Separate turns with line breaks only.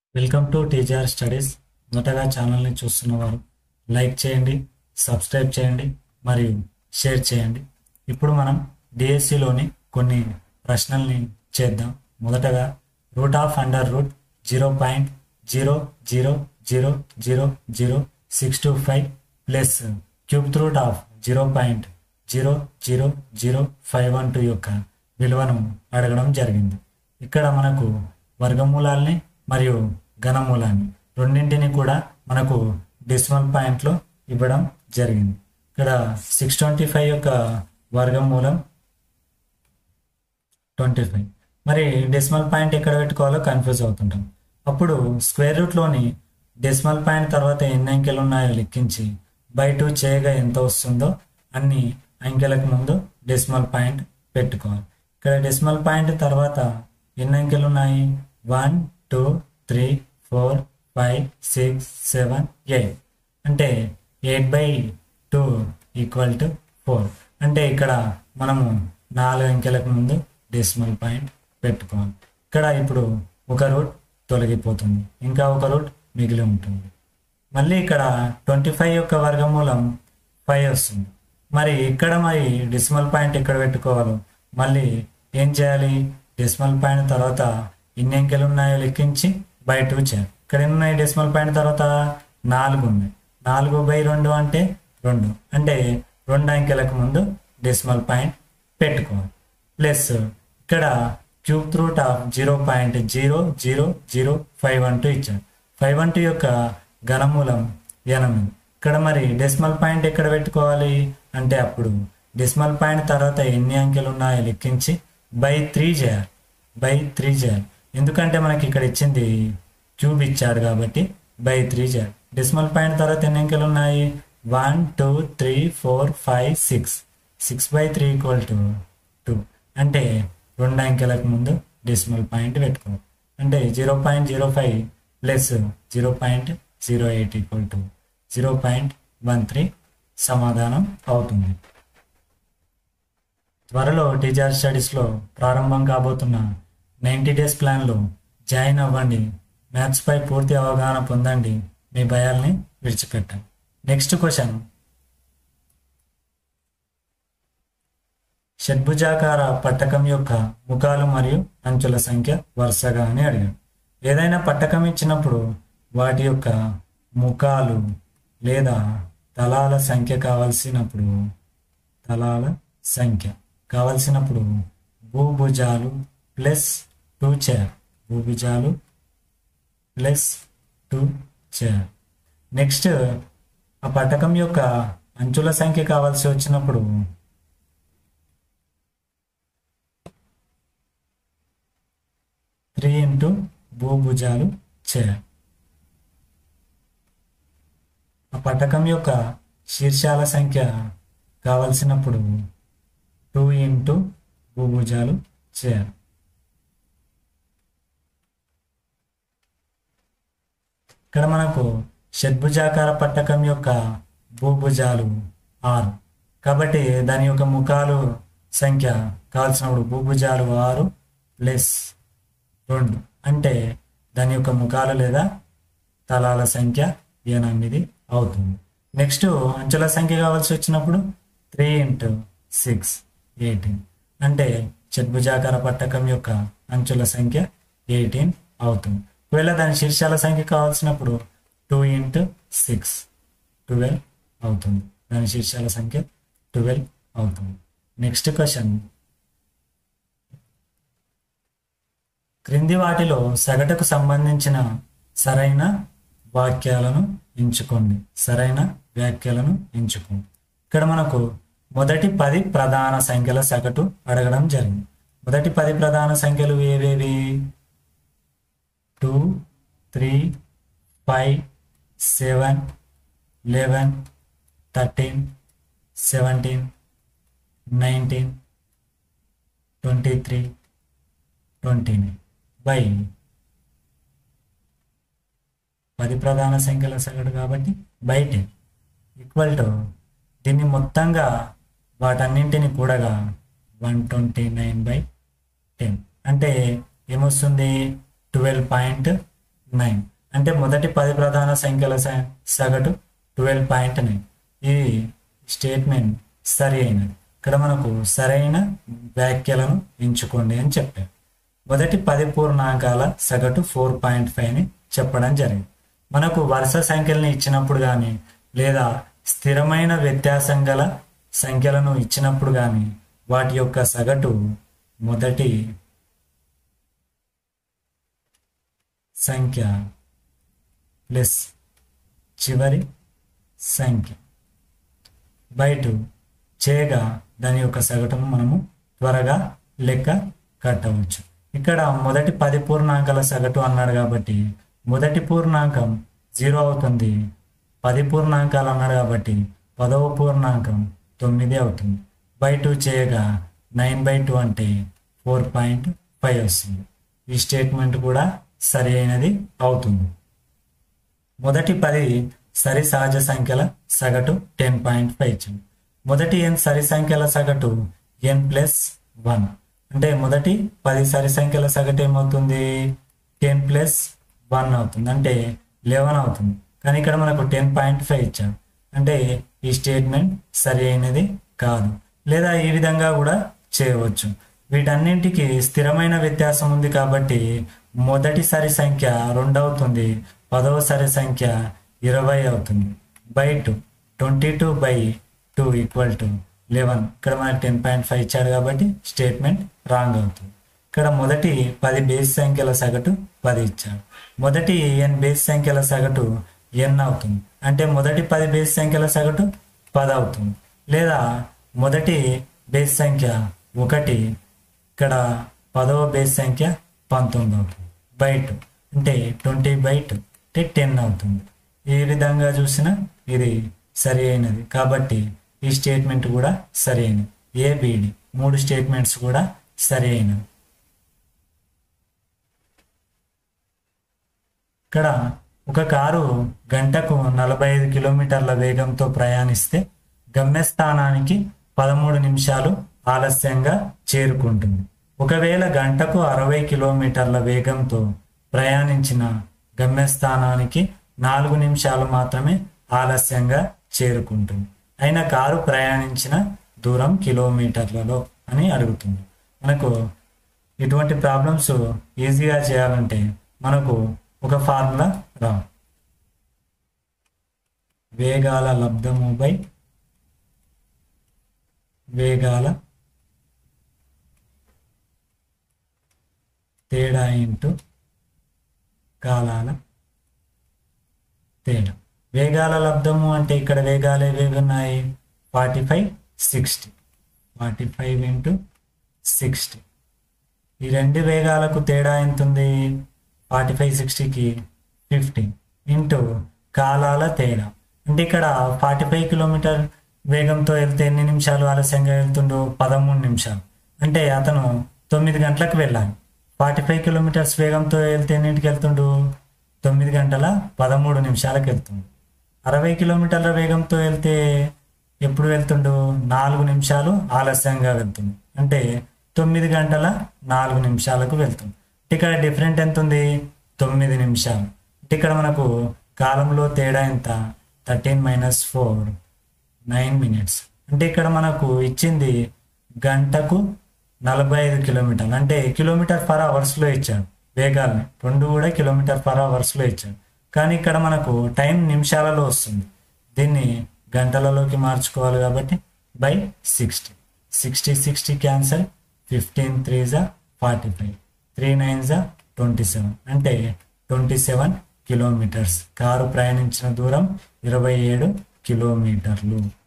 welcome to TGR studies మొదటగా ఛానల్ని చూస్తున్నవారు like చేయండి సబ్స్క్రైబ్ చేయండి మరియు షేర్ చేయండి ఇప్పుడు మనం డిఎస్సిలోని కొన్ని ప్రశ్నల్ని చేద్దాం మొదటగా root of under root zero point zero zero zero zero zero six two five plus cube root of zero point zero zero zero five one two యొక్క విలువను అడగడం జరిగింది ఇక్కడ మనకు వర్గమూలాల్ని మరియు ఘనమూలాన్ని రెండింటిని కూడా మనకు డెసిమల్ పాయింట్లో ఇవ్వడం జరిగింది ఇక్కడ సిక్స్ ట్వంటీ ఫైవ్ యొక్క వర్గమూలం ట్వంటీ ఫైవ్ మరి డెసిమల్ పాయింట్ ఎక్కడ పెట్టుకోవాలో కన్ఫ్యూజ్ అవుతుంటాం అప్పుడు స్క్వేర్ రూట్లోని డెసిమల్ పాయింట్ తర్వాత ఎన్ని అంకెలు ఉన్నాయో లెక్కించి బై టూ చేయగా ఎంత వస్తుందో అన్ని అంకెలకు ముందు డెసిమల్ పాయింట్ పెట్టుకోవాలి ఇక్కడ డెసిమల్ పాయింట్ తర్వాత ఎన్ని అంకెలు ఉన్నాయి one two three four five six seven eight అంటే eight by two equal to four అంటే ఇక్కడ మనము నాలుగు అంకెలకు ముందు డెసిమల్ పాయింట్ పెట్టుకోవాలి ఇక్కడ ఇప్పుడు ఒక రూట్ తొలగిపోతుంది ఇంకా ఒక రూట్ మిగిలి ఉంటుంది మళ్ళీ ఇక్కడ ట్వంటీ ఫైవ్ యొక్క వర్గమూలం ఫైవ్ వస్తుంది మరి ఇక్కడ మరి డెసిమల్ పాయింట్ ఎక్కడ పెట్టుకోవాలో మళ్ళీ ఏం చేయాలి డెసిమల్ పాయింట్ తర్వాత ఎన్ని అంకెలు ఉన్నాయో లెక్కించి బై టూ చేయాలి ఇక్కడ ఎన్ని ఉన్నాయి డెసిమల్ పాయింట్ తర్వాత నాలుగు ఉన్నాయి నాలుగు బై రెండు అంటే రెండు అంటే రెండు అంకెలకు ముందు డెసిమల్ పాయింట్ పెట్టుకోవాలి ప్లస్ ఇక్కడ cube root of zero point zero zero zero five one two ఇచ్చారు ఫైవ్ వన్ టూ యొక్క ఘనమూలం ఎనిమిది ఇక్కడ మరి డెసిమల్ పాయింట్ ఎక్కడ పెట్టుకోవాలి అంటే అప్పుడు డెసిమల్ పాయింట్ తర్వాత ఎన్ని అంకెలు ఉన్నాయో లెక్కించి బై త్రీ చేయాలి బై త్రీ చేయాలి ఎందుకంటే మనకి ఇక్కడ ఇచ్చింది క్యూబ్ ఇచ్చాడు కాబట్టి బై త్రీ చేయాలి డెసిమల్ పాయింట్ తర్వాత ఎన్ని అంకెలు ఉన్నాయి one two three four five six six by three equal to two అంటే రెండు అంకెలకు ముందు డెసిమల్ పాయింట్ పెట్టుకోవాలి అంటే zero point zero five plus zero point zero eight equal to zero point one three సమాధానం అవుతుంది త్వరలో టీచర్ స్టడీస్లో ప్రారంభం కాబోతున్న నైంటీ డేస్ ప్లాన్లో జాయిన్ అవ్వండి మ్యాథ్స్పై పూర్తి అవగాహన పొందండి మీ భయాల్ని విడిచిపెట్టండి నెక్స్ట్ క్వశ్చన్ షడ్భుజాకార పట్టకం యొక్క ముఖాలు మరియు అంచుల సంఖ్య వరుసగా అని అడిగాడు ఏదైనా పట్టకం ఇచ్చినప్పుడు వాటి యొక్క ముఖాలు లేదా తలాల సంఖ్య కావలసినప్పుడు తలాల సంఖ్య కావలసినప్పుడు భూభుజాలు ప్లస్ టూ చేయాలి భూభుజాలు ప్లస్ టూ చేయాలి నెక్స్ట్ ఆ పట్టకం యొక్క అంచుల సంఖ్య కావాల్సి వచ్చినప్పుడు త్రీ ఇంటూ భూభుజాలు చేయాలి ఆ పట్టకం యొక్క శీర్షాల సంఖ్య కావలసినప్పుడు టూ ఇంటూ భూభుజాలు చేయాలి ఇక్కడ మనకు షడ్భుజాకార పట్టకం యొక్క భూభుజాలు ఆరు కాబట్టి దాని యొక్క ముఖాలు సంఖ్య కావాల్సినప్పుడు భూభుజాలు ఆరు ప్లస్ రెండు అంటే దాని యొక్క ముఖాలు లేదా తలాల సంఖ్య ఎనిమిది అవుతుంది నెక్స్ట్ అంచుల సంఖ్య కావాల్సి వచ్చినప్పుడు త్రీ ఇంటూ సిక్స్ ఎయిటీన్ అంటే షడ్భుజాకార పట్టకం యొక్క అంచుల సంఖ్య ఎయిటీన్ అవుతుంది ఒకవేళ దాని శీర్షాల సంఖ్య కావాల్సినప్పుడు టూ ఇంటూ సిక్స్ ట్వెల్వ్ అవుతుంది దాని శీర్షాల సంఖ్య ట్వెల్వ్ అవుతుంది నెక్స్ట్ క్వశ్చన్ క్రింది వాటిలో సగటుకు సంబంధించిన సరైన వాక్యాలను ఎంచుకోండి సరైన వ్యాఖ్యలను ఎంచుకోండి ఇక్కడ మనకు మొదటి పది ప్రధాన సంఖ్యల సగటు అడగడం జరిగింది మొదటి పది ప్రధాన సంఖ్యలు ఏవేవి two three five seven eleven thirteen seventeen nineteen twenty three twenty nine by పది ప్రధాన సంఖ్యల సగటు కాబట్టి బై టెన్ ఈక్వల్ టు దీన్ని మొత్తంగా వాటన్నింటిని కూడగా one twenty nine by ten అంటే ఏమొస్తుంది ట్వెల్వ్ పాయింట్ నైన్ అంటే మొదటి పది ప్రధాన సంఖ్యల స- సగటు ట్వెల్వ్ పాయింట్ నైన్ ఈ స్టేట్మెంట్ సరి అయినది ఇక్కడ మనకు సరైన వ్యాఖ్యలను ఎంచుకోండి అని చెప్పారు మొదటి పది పూర్ణాంకాల సగటు ఫోర్ పాయింట్ ఫైవ్ ని చెప్పడం జరిగింది మనకు వరుస సంఖ్యలను ఇచ్చినప్పుడు కానీ లేదా స్థిరమైన వ్యత్యాసం గల సంఖ్యలను ఇచ్చినప్పుడు కానీ వాటి యొక్క సగటు మొదటి సంఖ్య ప్లస్ చివరి సంఖ్య బయట చేయగా దాని యొక్క సగటును మనము త్వరగా లెక్క కట్టవచ్చు ఇక్కడ మొదటి పది పూర్ణాంకాల సగటు అన్నాడు కాబట్టి మొదటి పూర్ణాంకం జీరో అవుతుంది పది పూర్ణాంకాలు అన్నాడు కాబట్టి పదవ పూర్ణాంకం తొమ్మిది అవుతుంది బై టూ చేయగా నైన్ బై టూ అంటే ఫోర్ పాయింట్ ఫైవ్ వస్తుంది ఈ స్టేట్మెంట్ కూడా సరి అయినది అవుతుంది మొదటి పది సరి సహజ సంఖ్యల సగటు టెన్ పాయింట్ ఫైవ్ ఇచ్చింది మొదటి ఎన్ సరి సంఖ్యల సగటు ఎన్ ప్లస్ వన్ అంటే మొదటి పది సరి సంఖ్యల సగటు ఏమవుతుంది టెన్ ప్లస్ వన్ అవుతుంది అంటే లెవెన్ అవుతుంది కానీ ఇక్కడ మనకు టెన్ పాయింట్ ఫైవ్ ఇచ్చాడు అంటే ఈ స్టేట్మెంట్ సరి అయినది కాదు లేదా ఈ విధంగా కూడా చేయవచ్చు వీటన్నింటికి స్థిరమైన వ్యత్యాసం ఉంది కాబట్టి మొదటి సరి సంఖ్య రెండు అవుతుంది పదవ సరి సంఖ్య ఇరవై అవుతుంది by two twenty two by two equal to eleven ఇక్కడ మనకి టెన్ పాయింట్ ఫైవ్ ఇచ్చాడు కాబట్టి స్టేట్మెంట్ రాంగ్ అవుతుంది ఇక్కడ మొదటి పది బేస్ సంఖ్యల సగటు పది ఇచ్చాడు మొదటి ఎన్ బేస్ సంఖ్యల సగటు ఎన్ అవుతుంది అంటే మొదటి పది బేస్ సంఖ్యల సగటు పది అవుతుంది లేదా మొదటి బేస్ సంఖ్య ఒకటి ఇక్కడ పదవ బేస్ సంఖ్య పంతొమ్మిది అవుతుంది బై టూ అంటే ట్వంటీ బై టూ అంటే టెన్ అవుతుంది ఈ విధంగా చూసిన ఇది సరి అయినది కాబట్టి ఈ స్టేట్మెంట్ కూడా సరి అయినది ఏబిడి మూడు స్టేట్మెంట్స్ కూడా సరి అయినవి ఇక్కడ ఒక కారు గంటకు నలభై ఐదు కిలోమీటర్ల వేగంతో ప్రయాణిస్తే గమ్యస్థానానికి పదమూడు నిమిషాలు ఆలస్యంగా చేరుకుంటుంది ఒకవేళ గంటకు అరవై కిలోమీటర్ల వేగంతో ప్రయాణించిన గమ్యస్థానానికి నాలుగు నిమిషాలు మాత్రమే ఆలస్యంగా చేరుకుంటుంది అయినా కారు ప్రయాణించిన దూరం కిలోమీటర్లలో అని అడుగుతుంది మనకు ఇటువంటి ప్రాబ్లమ్స్ ఈజీగా చేయాలంటే మనకు ఒక ఫార్ములా రా వేగాల లబ్ధము బై వేగాల తేడా ఇంటూ కాలాల తేడా వేగాల లబ్ధము అంటే ఇక్కడ వేగాలు ఏవేవి ఉన్నాయి forty five sixty forty five into sixty ఈ రెండు వేగాలకు తేడా ఎంత ఉంది ఫార్టీ ఫైవ్ సిక్స్టీకి ఫిఫ్టీన్ ఇంటూ కాలాల తేడా అంటే ఇక్కడ ఫార్టీ ఫైవ్ కిలోమీటర్ వేగంతో వెళ్తే ఎన్ని నిమిషాలు ఆలస్యంగా వెళ్తుండో పదమూడు నిమిషాలు అంటే అతను తొమ్మిది గంటలకు వెళ్ళాలి ఫార్టీ ఫైవ్ కిలోమీటర్స్ వేగంతో వెళ్తే ఎన్నింటికి వెళ్తుండు తొమ్మిది గంటల పదమూడు నిమిషాలకు వెళ్తుండు అరవై కిలోమీటర్ల వేగంతో వెళ్తే ఎప్పుడు వెళ్తుండు నాలుగు నిమిషాలు ఆలస్యంగా వెళ్తుంది అంటే తొమ్మిది గంటల నాలుగు నిమిషాలకు వెళ్తుంది ఇక్కడ డిఫరెంట్ ఎంత ఉంది తొమ్మిది నిమిషాలు ఇక్కడ మనకు కాలంలో తేడా ఎంత thirteen minus four nine minutes అంటే ఇక్కడ మనకు ఇచ్చింది గంటకు నలభై ఐదు కిలోమీటర్లు అంటే కిలోమీటర్ పర్ అవర్స్లో ఇచ్చాడు వేగాల్ని రెండు కూడా కిలోమీటర్ పర్ అవర్స్లో ఇచ్చాడు కానీ ఇక్కడ మనకు టైం నిమిషాలలో వస్తుంది దీన్ని గంటలలోకి మార్చుకోవాలి కాబట్టి by sixty sixty sixty cancel fifteen three జా ఫార్టీ ఫైవ్ త్రీ నైన్ జా ట్వంటీ సెవెన్ అంటే ట్వంటీ సెవెన్ కిలోమీటర్స్ కారు ప్రయాణించిన దూరం ఇరవై ఏడు కిలోమీటర్లు